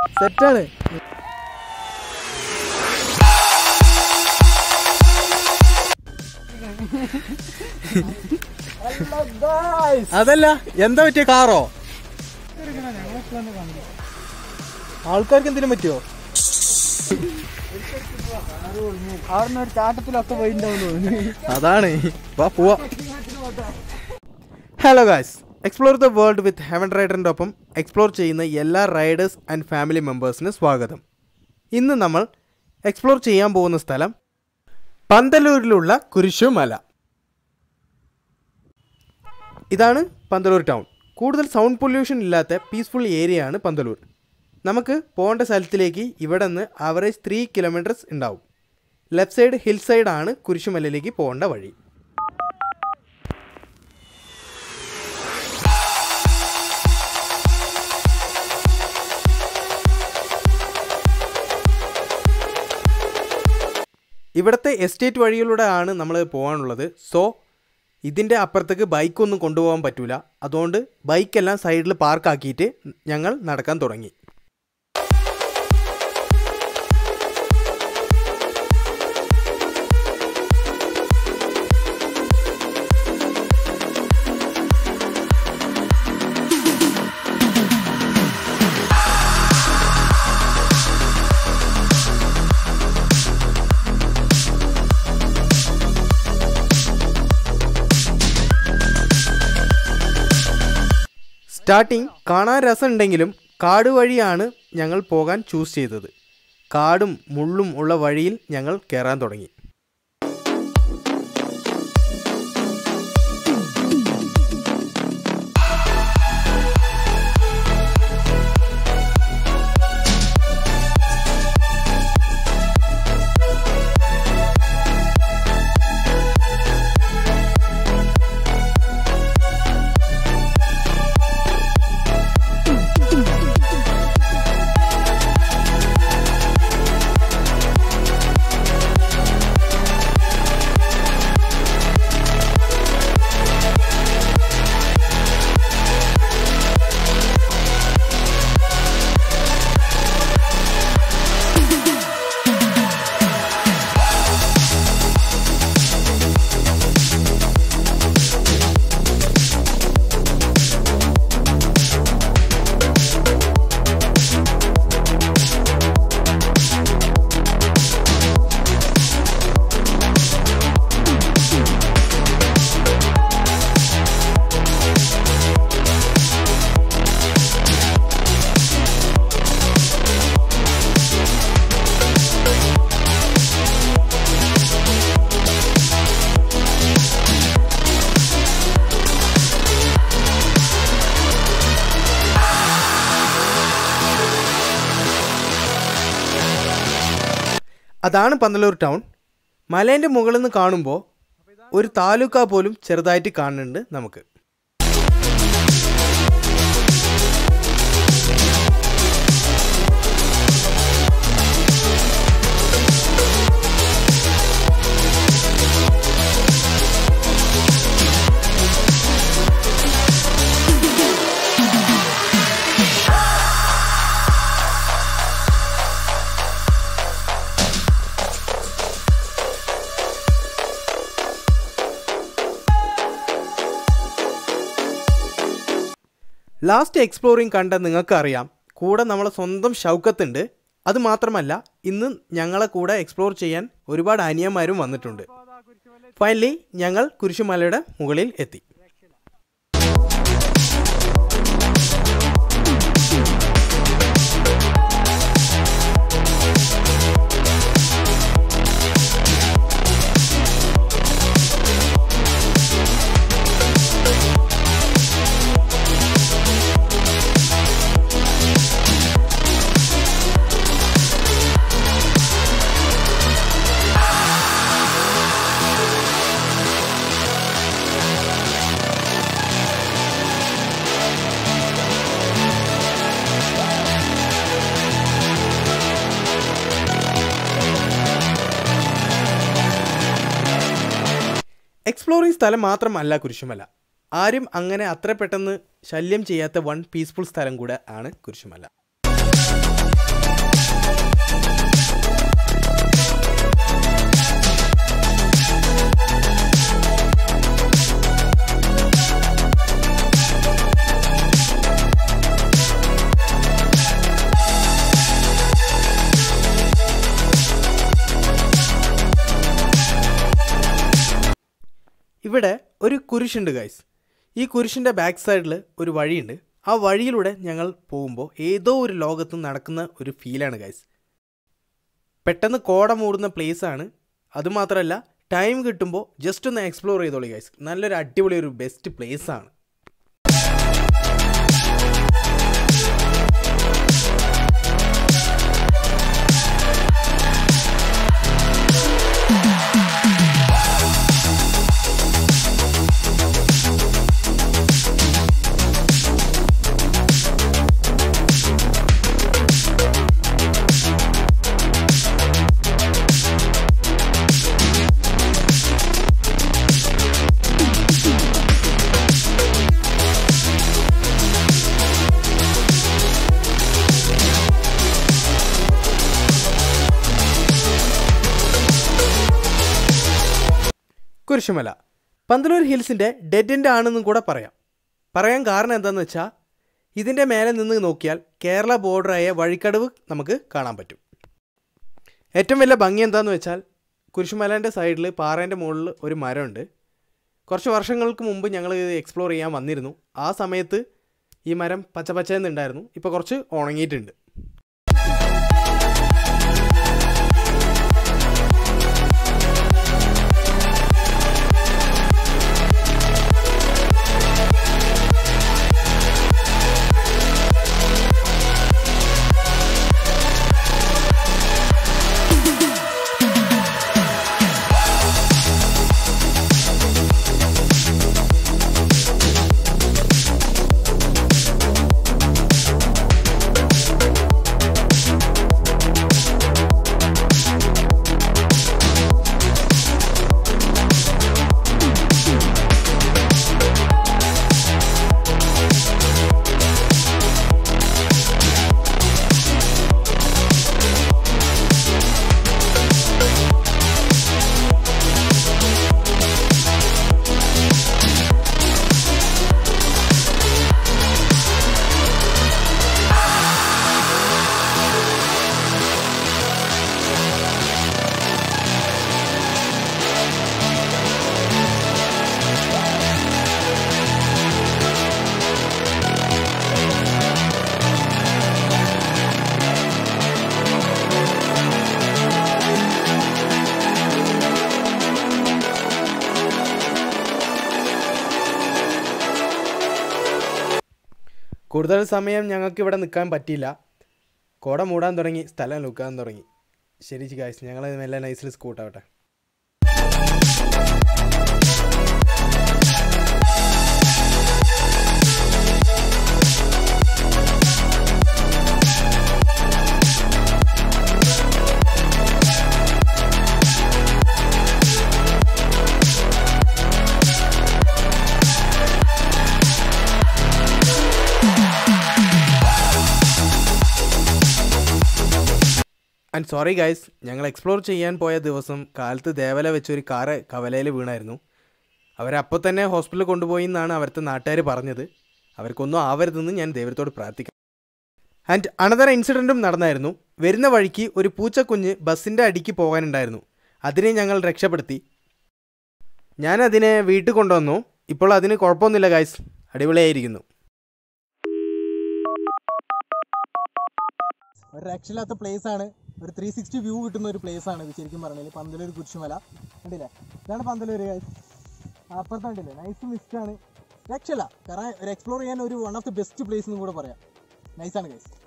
സെറ്റാണ് അതല്ല എന്താ പറ്റിയ കാറോ ആൾക്കാർക്ക് എന്തിനും പറ്റുമോ അവിടെ ഒരു ചാട്ടത്തിലൊക്കെ പോയിട്ടുണ്ടാവുന്നു അതാണ് വാ പോവാ hello guys explore the world with heaven റൈഡറിൻ്റെ ഒപ്പം എക്സ്പ്ലോർ ചെയ്യുന്ന എല്ലാ റൈഡേഴ്സ് ആൻഡ് ഫാമിലി മെമ്പേഴ്സിന് സ്വാഗതം ഇന്ന് നമ്മൾ എക്സ്പ്ലോർ ചെയ്യാൻ പോകുന്ന സ്ഥലം പന്തലൂരിലുള്ള കുരിശുമല ഇതാണ് പന്തലൂർ ടൗൺ കൂടുതൽ സൗണ്ട് പൊല്യൂഷൻ ഇല്ലാത്ത പീസ്ഫുൾ ഏരിയ ആണ് പന്തലൂർ നമുക്ക് പോകേണ്ട സ്ഥലത്തിലേക്ക് ഇവിടെ നിന്ന് ആവറേജ് ത്രീ കിലോമീറ്റേഴ്സ് ഉണ്ടാവും ലെഫ്റ്റ് സൈഡ് ഹിൽ സൈഡ് ആണ് കുരിശുമലയിലേക്ക് പോകേണ്ട വഴി ഇവിടുത്തെ എസ്റ്റേറ്റ് വഴിയിലൂടെ ആണ് നമ്മൾ പോകാനുള്ളത് സോ ഇതിൻ്റെ അപ്പുറത്തേക്ക് ബൈക്കൊന്നും കൊണ്ടുപോകാൻ പറ്റൂല അതുകൊണ്ട് ബൈക്കെല്ലാം സൈഡിൽ പാർക്കാക്കിയിട്ട് ഞങ്ങൾ നടക്കാൻ തുടങ്ങി സ്റ്റാർട്ടിങ് കാണാൻ രസമുണ്ടെങ്കിലും കാട് വഴിയാണ് ഞങ്ങൾ പോകാൻ ചൂസ് ചെയ്തത് കാടും മുള്ളും ഉള്ള വഴിയിൽ ഞങ്ങൾ കയറാൻ തുടങ്ങി അതാണ് പന്തലൂർ ടൗൺ മലേൻ്റെ മുകളിൽ നിന്ന് കാണുമ്പോൾ ഒരു താലൂക്ക പോലും ചെറുതായിട്ട് കാണുന്നുണ്ട് നമുക്ക് ലാസ്റ്റ് എക്സ്പ്ലോറിങ് കണ്ട നിങ്ങൾക്ക് അറിയാം കൂടെ നമ്മളെ സ്വന്തം ഷൗക്കത്തുണ്ട് അത് മാത്രമല്ല ഇന്ന് ഞങ്ങളെ കൂടെ എക്സ്പ്ലോർ ചെയ്യാൻ ഒരുപാട് അനിയന്മാരും വന്നിട്ടുണ്ട് ഫൈനലി ഞങ്ങൾ കുരിശുമലയുടെ മുകളിൽ എത്തി എക്സ്പ്ലോറിംഗ് സ്ഥലം മാത്രമല്ല കുരിശുമല ആരും അങ്ങനെ അത്ര പെട്ടെന്ന് ശല്യം ചെയ്യാത്ത വൺ പീസ്ഫുൾ സ്ഥലം കൂടെ ആണ് കുരിശുമല ഇവിടെ ഒരു കുരിശുണ്ട് ഗൈസ് ഈ കുരിശിൻ്റെ ബാക്ക് സൈഡിൽ ഒരു വഴിയുണ്ട് ആ വഴിയിലൂടെ ഞങ്ങൾ പോകുമ്പോൾ ഏതോ ഒരു ലോകത്ത് നടക്കുന്ന ഒരു ഫീലാണ് ഗൈസ് പെട്ടെന്ന് കോട മൂടുന്ന പ്ലേസാണ് അതുമാത്രമല്ല ടൈം കിട്ടുമ്പോൾ ജസ്റ്റ് ഒന്ന് എക്സ്പ്ലോർ ചെയ്തോളി ഗൈസ് നല്ലൊരു അടിപൊളി ഒരു ബെസ്റ്റ് പ്ലേസാണ് കുരിശുമല പന്തലൂർ ഹിൽസിൻ്റെ ഡെഡ് എൻഡ് ആണെന്നും കൂടെ പറയാം പറയാൻ കാരണം എന്താണെന്ന് വെച്ചാൽ ഇതിൻ്റെ മേലെ നിന്ന് നോക്കിയാൽ കേരള ബോർഡറായ വഴിക്കടവ് നമുക്ക് കാണാൻ പറ്റും ഏറ്റവും വലിയ ഭംഗി എന്താണെന്ന് വെച്ചാൽ കുരിശുമലേൻ്റെ സൈഡിൽ പാറേൻ്റെ മുകളിൽ ഒരു മരമുണ്ട് കുറച്ച് വർഷങ്ങൾക്ക് മുമ്പ് ഞങ്ങൾ ഇത് എക്സ്പ്ലോർ ചെയ്യാൻ വന്നിരുന്നു ആ സമയത്ത് ഈ മരം പച്ച പച്ചയെന്നുണ്ടായിരുന്നു ഇപ്പോൾ കുറച്ച് ഉണങ്ങിയിട്ടുണ്ട് കൂടുതൽ സമയം ഞങ്ങൾക്ക് ഇവിടെ നിൽക്കാൻ പറ്റിയില്ല കോട മൂടാൻ തുടങ്ങി സ്ഥലം ലുക്കാൻ തുടങ്ങി ശരി ഗായ്സ് ഞങ്ങൾ മെല്ലെ നൈസിൽ സ്കൂട്ടാവട്ടെ ആൻഡ് സോറി ഗൈസ് ഞങ്ങൾ എക്സ്പ്ലോർ ചെയ്യാൻ പോയ ദിവസം കാലത്ത് ദേവല വെച്ചൊരു കാറ് കവലയിൽ വീണായിരുന്നു അവരെ അപ്പോൾ തന്നെ ഹോസ്പിറ്റലിൽ കൊണ്ടുപോയി എന്നാണ് അവിടുത്തെ നാട്ടുകാർ പറഞ്ഞത് അവർക്കൊന്നും ആവരുതെന്ന് ഞാൻ ദൈവത്തോട് പ്രാർത്ഥിക്കാം ആൻഡ് അനദർ ഇൻസിഡൻറ്റും നടന്നായിരുന്നു വരുന്ന വഴിക്ക് ഒരു പൂച്ചക്കുഞ്ഞ് ബസ്സിൻ്റെ അടിക്ക് പോകാനുണ്ടായിരുന്നു അതിനെ ഞങ്ങൾ രക്ഷപ്പെടുത്തി ഞാൻ അതിനെ വീട്ടിൽ കൊണ്ടുവന്നു ഇപ്പോൾ അതിന് കുഴപ്പമൊന്നുമില്ല ഗൈസ് അടിപൊളിയായിരിക്കുന്നു ഒരു രക്ഷയില്ലാത്ത പ്ലേസ് ആണ് ഒരു ത്രീ സിക്സ്റ്റി വ്യൂ കിട്ടുന്ന ഒരു പ്ലേസ് ആണ് ഇത് ശരിക്കും പറഞ്ഞാൽ പന്തലൂർ കുരിശുമല കണ്ടില്ലേ ഇതാണ് പന്തലൂർ guys. അപ്പുറത്ത് കണ്ടില്ലേ നൈസ് മിസ്റ്റ് ആണ് രക്ഷയില്ല കാരണം ഒരു എക്സ്പ്ലോർ ചെയ്യാൻ ഒരു one of the best place എന്നും കൂടെ പറയാം നൈസാണ് ഗൈസ്